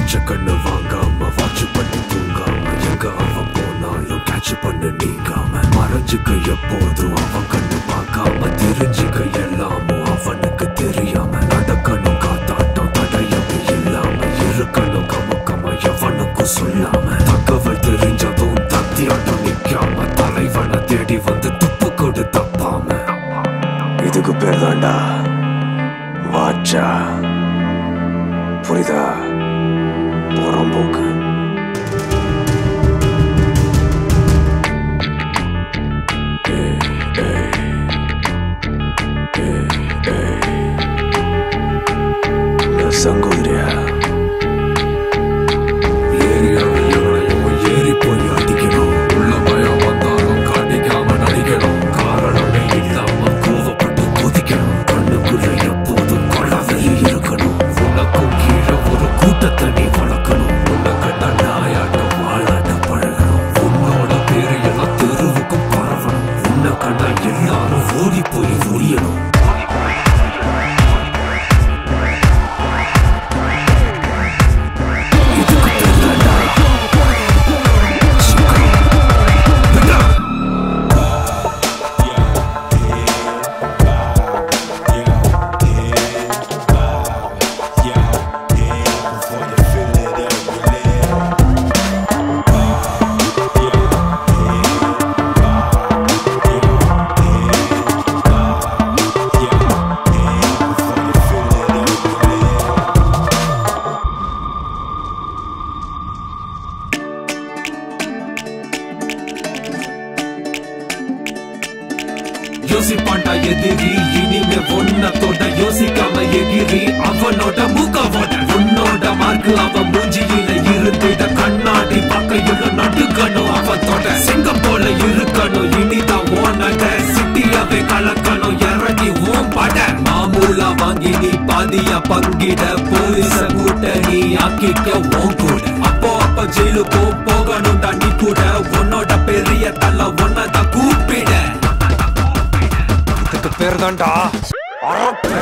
பச்சை கண்ணு வாங்காம வாட்ச் பண்ணி தூங்காம எங்க அவன் போனாலும் கேட்ச் பண்ண நீங்காம மறைஞ்சுக்க எப்போதும் அவன் கண்ணு பார்க்காம தெரிஞ்சுக்க எல்லாமும் அவனுக்கு தெரியாம நடக்கணும் காத்தாட்டம் தடையமே இல்லாம இருக்கணும் கமக்கமா எவனுக்கும் சொல்லாம தகவல் தெரிஞ்சதும் தத்தியாட்டம் நிக்காம தலைவனை தேடி வந்து துப்பு கொடு தப்பாம இதுக்கு பேர் தாண்டா வாச்சா புரியுதா புறம்போக்கு சங்கோதரியா ஏரியாவில் எவனையும் ஏறி போய் அடிக்கணும் உள்ள பயம் வந்தாலும் காட்டிக்காம நடிக்கணும் காரணமே இல்லாம கோவப்பட்டு கொதிக்கணும் கண்ணுக்குள்ள எப்போதும் கொள்ளவெளி இருக்கணும் உனக்கும் கீழே ஒரு கூட்டத்தை நீ வளர்க்கணும் உன்னை கண்ட நாயாட்டம் வாழாட்ட பழகணும் உன்னோட பேரு எல்லாம் தெருவுக்கும் பரவணும் உன்னை கண்ட எல்லாரும் ஓடி போய் ஒழியணும் இதுக்கு பேர் தாண்டா சுகம் விடா யோசிப்பாண்டா எதிரி இனிமே ஒன்னத்தோட யோசிக்காம எகிரி அவனோட மூக்கவோட உன்னோட மார்க்கு அவன் மூஞ்சியில இருந்திட கண்ணாடி பக்கையுள்ள நடுக்கணும் அவத்தோட சிங்கம் போல இருக்கணும் இனிதான் ஓனட சிட்டியாவே கலக்கணும் இறங்கி ஓம் பட மாமூலா வாங்கி நீ பாதியா பங்கிட போலீஸ கூட்ட நீ ஆக்கிக்க ஓன் கூட அப்போ அப்ப ஜெயிலுக்கு போகணும்டா நீ கூட உன்னோட பெரிய தள்ள ஒன்னதான் கூப்பிட இதுக்கு பேர் தான்டா அரப்பு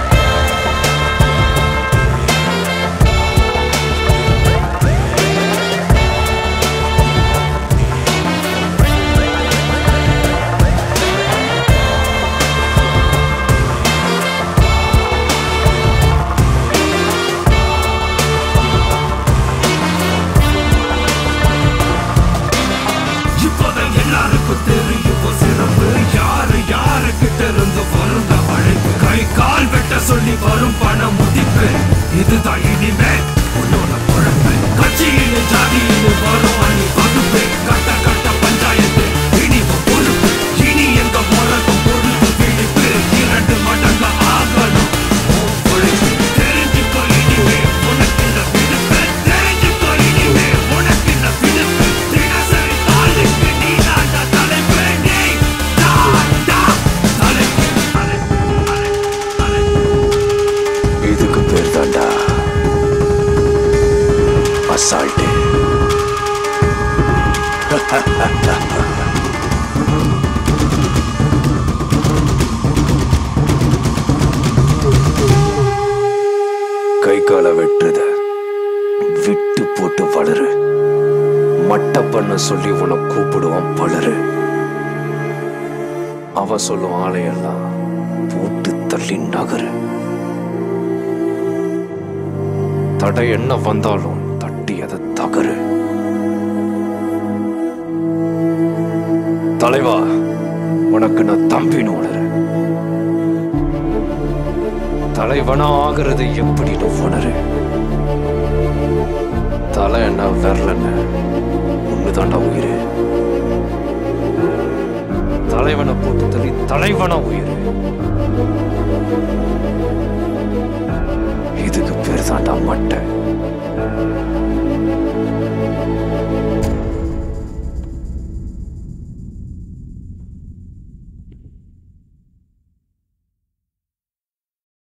இப்போதான் எல்லாருக்கும் தெரியும் உன் சிறப்பு யாரு யாருக்கிட்ட இருந்து வரும் அழைப்பு கை கால் வெட்ட சொல்லி வரும் பண முதிப்பு இதுதான் இனிமே உன்னோட குழம்பு கட்சியில் ஜாதியில் வரும் அணி வகுப்பு கட்ட கட்ட பஞ்சாயத்து இனி உன் பொறுப்பு இனி எங்க போறதும் பொறுப்பு விழிப்பு இரண்டு மடங்கு ஆகணும் உன் பொழைப்பு. தெரிஞ்சுக்கோ இனிமே உனக்கு இந்த விழுப்பு தெரிஞ்சுக்கோ இனிமே உனக்கு இந்த விழுப்பு தினசரி தாளுக்கு நீ தாண்டா தலைப்பு நீ தாண்டா தலைப்பு தலைப்பு தலைப்பு தலைப்பு இதுக்கு பேர் தாண்டா அசால்ட்டு கை காலை வெட்டுறத விட்டு போட்டு வளரு மட்ட பண்ண சொல்லி உன்னை கூப்பிடுவான் பலரு அவ சொல்லும் ஆளையெல்லாம் போட்டு தள்ளி நகரு தடை என்ன வந்தாலும் தட்டி அதை தகரு தலைவா உனக்கு நான் தம்பின்னு உணரு தலைவனா ஆகிறது எப்படின்னு உணரு தலை என்ன விரல் என்ன ஒண்ணுதாண்டா உயிர் தலைவனை போட்டு தள்ளி தலைவனா உயிர்